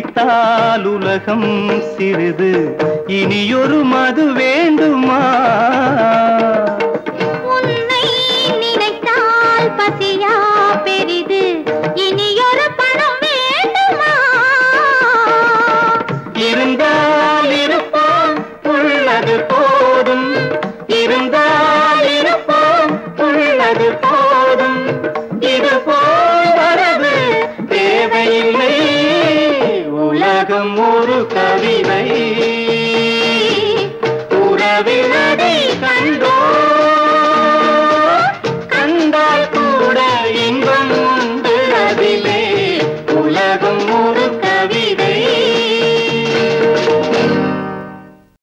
நினைத்தால் உலகம் சிறிது இனியொரு மது வேண்டுமா உன்னை நினைத்தால் பசியா பெரிது இனியொரு பணம் வேண்டுமா இருந்தால் இருப்போம் உள்ளது போதும் இருந்தால் இருப்போம் உள்ளது போதும் இது போல் வரது தேவையில்லை உலகம் ஒரு கவிதை உறவில் அதை கண்டோ